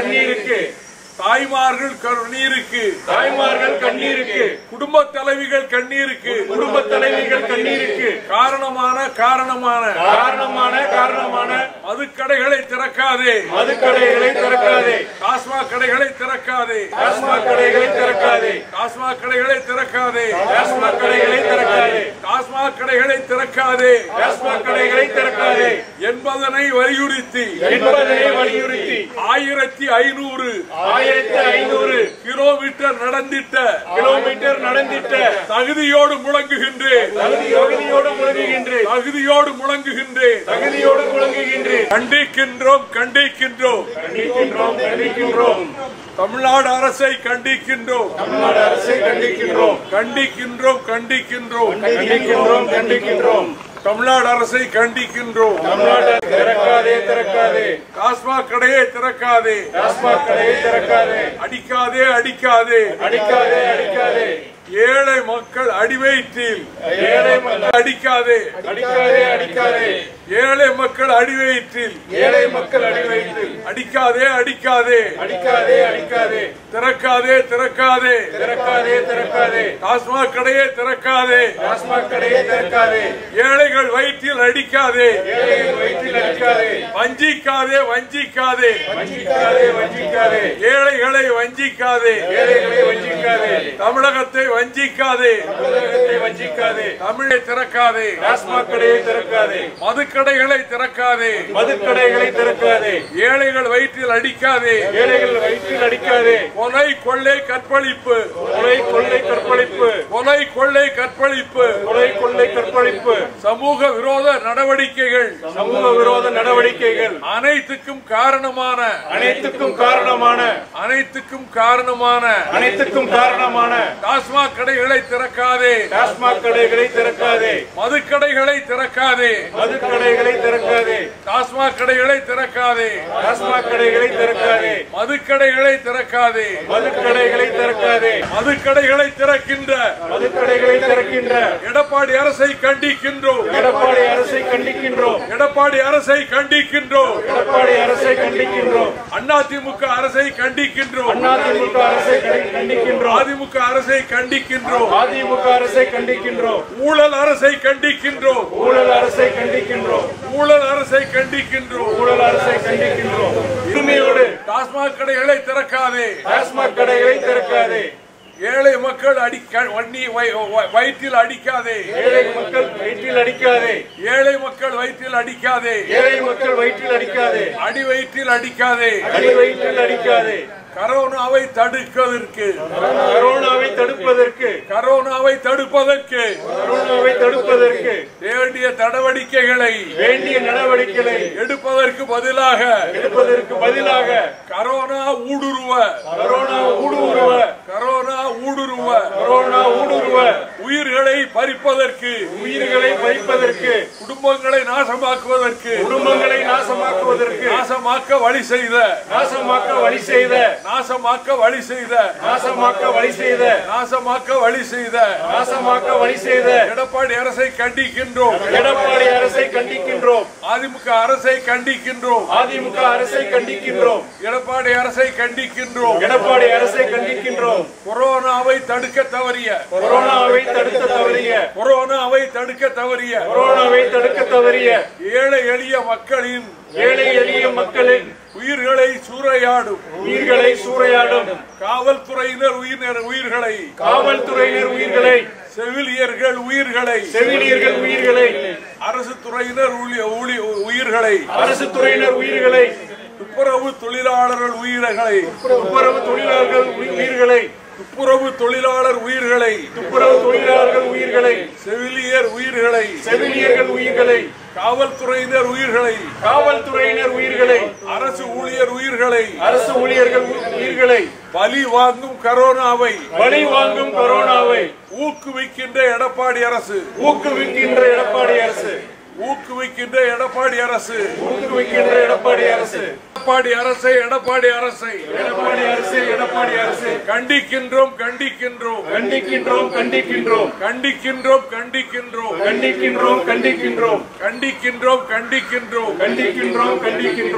கண்ணீருக்கு தாய்மார்கள் கண்ணீருக்கு தாய்மார்கள் கண்ணீருக்கு குடும்ப தலைவிகள் கண்ணீருக்கு குடும்ப தலைவிகள் கண்ணீருக்கு காரணமான காரணமான காரணமான காரணமான மதுக்கடைகளை திறக்காதே மதுக்கடைகளை திறக்காதே டாஸ்மாக் கடைகளை திறக்காதே டாஸ்மாக் கடைகளை திறக்காதே டாஸ்மாக் கடைகளை திறக்காதே டாஸ்மாக் கடைகளை திறக்காதே டாஸ்மாக் கடைகளை திறக்காதே டாஸ்மாக் கடைகளை திறக்காதே என்பதனை வலியுறுத்தி என்பதனை வலியுறுத்தி ஆயிரத்தி ஐநூறு ஆயிரத்தி ஐநூறு கிலோமீட்டர் நடந்திட்ட கிலோமீட்டர் நடந்திட்ட தகுதியோடு முழங்குகின்றேன் தகுதி யோகதியோடு முழங்குகின்றேன் தகுதியோடு முழங்குகின்றேன் தகுதியோடு முழங்குகின்றேன் கண்டிக்கின்றோம் கண்டிக்கின்றோம் கண்டிக்கின்றோம் கண்டிக்கின்றோம் தமிழ்நாடு அரசை கண்டிக்கின்றோம் தமிழ்நாடு அரசை கண்டிக்கின்றோம் கண்டிக்கின்றோம் கண்டிக்கின்றோம் கண்டிக்கின்றோம் கண்டிக்கின்றோம் தமிழ்நாடு அரசை கண்டிக்கின்றோம் தமிழ்நாட்டை திறக்காதே திறக்காதே டாஸ்மாக் கடையை திறக்காதே டாஸ்மாக் கடையை திறக்காதே அடிக்காதே அடிக்காதே அடிக்காதே அடிக்காதே ஏழை மக்கள் அடிவயிற்றில் ஏழை மக்கள் அடிக்காதே அடிக்காதே அடிக்காதே ஏழை மக்கள் அடிவயிற்றில் ஏழை மக்கள் அடிவயிற்றில் அடிக்காதே அடிக்காதே அடிக்காதே அடிக்காதே திறக்காதே திறக்காதே திறக்காதே திறக்காதே டாஸ்மாக் கடையை திறக்காதே டாஸ்மாக் கடையை திறக்காதே ஏழைகள் வயிற்றில் அடிக்காதே ஏழைகள் வயிற்றில் அடிக்காதே வஞ்சிக்காதே வஞ்சிக்காதே வஞ்சிக்காதே வஞ்சிக்காதே ஏழைகளை வஞ்சிக்காதே ஏழைகளை வஞ்சிக்காதே தமிழகத்தை வஞ்சிக்காதே தமிழகத்தை வஞ்சிக்காதே தமிழை திறக்காதே டாஸ்மாக் கடையை திறக்காதே மதுக்கடைகளை திறக்காதே மதுக்கடைகளை திறக்காதே ஏழைகள் வயிற்றில் அடிக்காதே ஏழைகள் வயிற்றில் அடிக்காதே கொலை கொள்ளை கற்பழிப்பு கொலை கொள்ளை கற்பழிப்பு கொலை கொள்ளை கற்பழிப்பு கொலை கொள்ளை கற்பழிப்பு சமூக விரோத நடவடிக்கைகள் சமூக விரோத நடவடிக்கைகள் அனைத்துக்கும் காரணமான அனைத்துக்கும் காரணமான அனைத்துக்கும் காரணமான அனைத்துக்கும் காரணமான டாஸ்மாக் கடைகளை திறக்காதே டாஸ்மாக் கடைகளை திறக்காதே மதுக்கடைகளை திறக்காதே மதுக்கடைகளை திறக்காதே டாஸ்மாக் கடைகளை திறக்காதே டாஸ்மாக் கடைகளை திறக்காதே மதுக்கடைகளை திறக்காதே மதுக்கடைகளை திறக்காதே மதுக்கடைகளை திறக்கின்ற மதுக்கடைகளை திறக்கின்ற எடப்பாடி அரசை கண்டிக்கின்றோம் எடப்பாடி அரசை கண்டிக்கின்றோம் எடப்பாடி அரசை கண்டிக்கின்றோம் எடப்பாடி அரசை கண்டிக்கின்றோம் அதிமுக அரசை கண்டிக்கின்றோம் அதிமுக அரசை கண்டி- கண்டிக்கின்றோம் அதிமுக அரசை கண்டிக்கின்றோம் அதிமுக அரசை கண்டிக்கின்றோம் ஊழல் அரசை கண்டிக்கின்றோம் ஊழல் அரசை கண்டிக்கின்றோம் ஊழல் அரசை கண்டிக்கின்றோம் ஊழல் அரசை கண்டிக்கின்றோம் உரிமையோடு டாஸ்மாக் கடைகளை திறக்காதே டாஸ்மாக் கடைகளை திறக்காதே ஏழை மக்கள் அடி க- வன்னி வய- வ- வயிற்றில் அடிக்காதே ஏழை மக்கள் வயிற்றில் அடிக்காதே ஏழை மக்கள் வயிற்றில் அடிக்காதே ஏழை மக்கள் வயிற்றில் அடிக்காதே அடி வயிற்றில் அடிக்காதே அடி வயிற்றில் அடிக்காதே கரோனாவை தடுப்பதற்கு கரோனாவை தடுப்பதற்கு கரோனாவை தடுப்பதற்கு கரோனாவை தடுப்பதற்கு வேண்டிய நடவடிக்கைகளை வேண்டிய நடவடிக்கைகளை எடுப்பதற்கு பதிலாக எடுப்பதற்கு பதிலாக கரோனா ஊடுருவ கரோனா ஊடுருவ கரோனா ஊடுருவ கரோனா ஊடுருவ உயிர்களை பறிப்பதற்கு உயிர்களை பறிப்பதற்கு குடும்பங்களை நாசமாக்குவதற்கு குடும்பங்களை நாசமாக்குவதற்கு நாசமாக்க வழி செய்த நாசமாக்க வழி செய்த நாசமாக்க வழி செய்த நாசமாக்க வழி செய்த நாசமாக்க வழி செய்த நாசமாக்க வழி செய்த எடப்பாடி அரசை கண்டிக்கின்றோம் எடப்பாடி அரசை கண்டிக்கின்றோம் அதிமுக அரசை கண்டிக்கின்றோம் அதிமுக அரசை கண்டிக்கின்றோம் எடப்பாடி அரசை கண்டிக்கின்றோம் எடப்பாடி அரசை கண்டிக்கின்றோம் கொரோனாவை தடுக்க தவறிய கொரோனாவை தடுக்க தவறிய கொரோனாவை தடுக்க தவறிய கொரோனாவை தடுக்க தவறிய ஏழை எளிய மக்களின் ஏழை எளிய மக்களின் உயிர்களை சூறையாடும் உயிர்களை சூறையாடும் காவல்துறையினர் உயிர் உயிர்களை காவல்துறையினர் உயிர்களை செவிலியர்கள் உயிர்களை செவிலியர்கள் உயிர்களை அரசு துறையினர் ஊழி- ஊழி- உயிர்களை அரசு துறையினர் உயிர்களை துப்புரவு தொழிலாளர்கள் உயிர்களை துப்புரவு தொழிலாளர்கள் உயிர்களை துப்புரவு தொழிலாளர் உயிர்களை துப்புரவு தொழிலாளர்கள் உயிர்களை செவிலியர் உயிர்களை செவிலியர்கள் உயிர்களை காவல்துறையினர் உயிர்களை காவல்துறையினர் உயிர்களை அரசு ஊழியர் உயிர்களை அரசு ஊழியர்கள் உயிர்களை பலி வாங்கும் கரோனாவை பலி வாங்கும் கொரோனாவை ஊக்குவிக்கின்ற எடப்பாடி அரசு ஊக்குவிக்கின்ற எடப்பாடி அரசு ஊக்குவிக்கின்ற எடப்பாடி அரசு ஊக்குவிக்கின்ற எடப்பாடி அரசு எடப்பாடி அரசை எடப்பாடி அரசை எடப்பாடி அரசு எடப்பாடி அரசு கண்டிக்கின்றோம் கண்டிக்கின்றோம் கண்டிக்கின்றோம் கண்டிக்கின்றோம் கண்டிக்கின்றோம் கண்டிக்கின்றோம் கண்டிக்கின்றோம் கண்டிக்கின்றோம் கண்டிக்கின்றோம் கண்டிக்கின்றோம் கண்டிக்கின்றோம் கண்டிக்கின்றோம்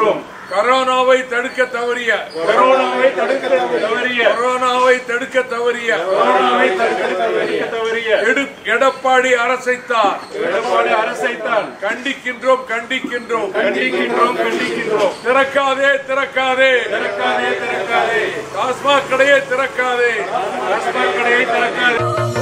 கரோனாவை தடுக்க தவறிய கொரோனாவை தடுக்க தவறிய கொரோனாவை தடுக்க தவறிய கொரோனாவை தடுக்க தவறிய தவறிய எடு- எடப்பாடி அரசைத்தான் எடப்பாடி அரசைத்தான் கண்டிக்கின்றோம் கண்டிக்கின்றோம் கண்டிக்கின்றோம் கண்டிக்கின்றோம் திறக்காதே திறக்காதே திறக்காதே திறக்காதே டாஸ்மாக் கடையை திறக்காதே டாஸ்மாக் கடையை திறக்காதே